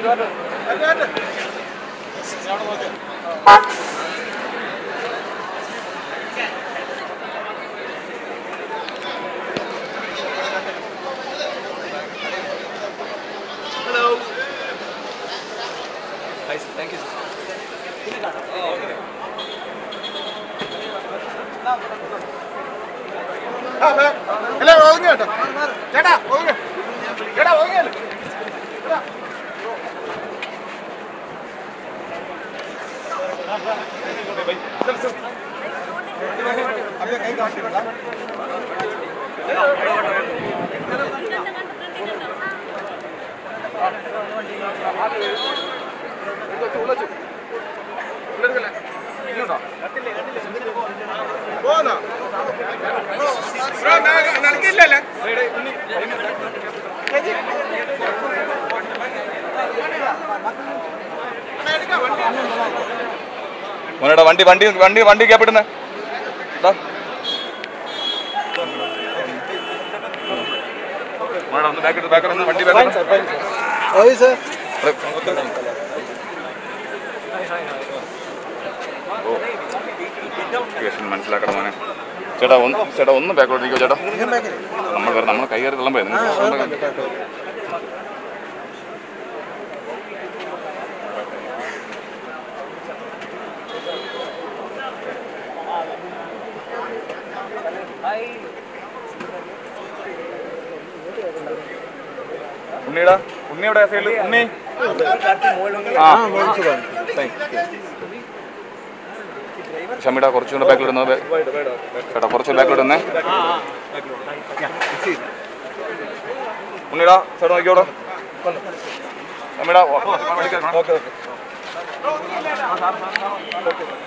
അല്ല ഒതുങ്ങി കേട്ടോ ചേട്ടാ ഒതുങ്ങി ചേട്ടാ ഒതുങ്ങിയല്ലേ പോന്നോ നൽകിയില്ലല്ലേ മോനേടാ വണ്ടി വണ്ടി വണ്ടി വണ്ടി ക്യാപ്പിടുന്നേ മോനേടാ ഒന്ന് ബാക്ക് എടുത്ത് ബാക്ക് എടുത്ത് വണ്ടി ബാക്ക് സിറ്റുവേഷൻ മനസ്സിലാക്കണം മോനെ ചേട്ടാ ഒന്ന് ചേട്ടാ ഒന്ന് ബാക്കോട്ടിരിക്കോ ചേട്ടാ നമ്മൾ വേറെ നമ്മൾ കൈ കയറി തള്ളുമ്പോ ഉണ്ണിയുടെ ഉണ്ണിയുടെ സൈഡിൽ ഉണ്ണി ആ ഷമിട കുറച്ചുകൂടെ ബാക്കിൽ ഇടുന്നത് ചേട്ടാ കുറച്ച് ബാക്കിൽ ഇടുന്നേ ഉണ്ണിടാ സൈഡ് നോക്കിയോടോ ഷമിട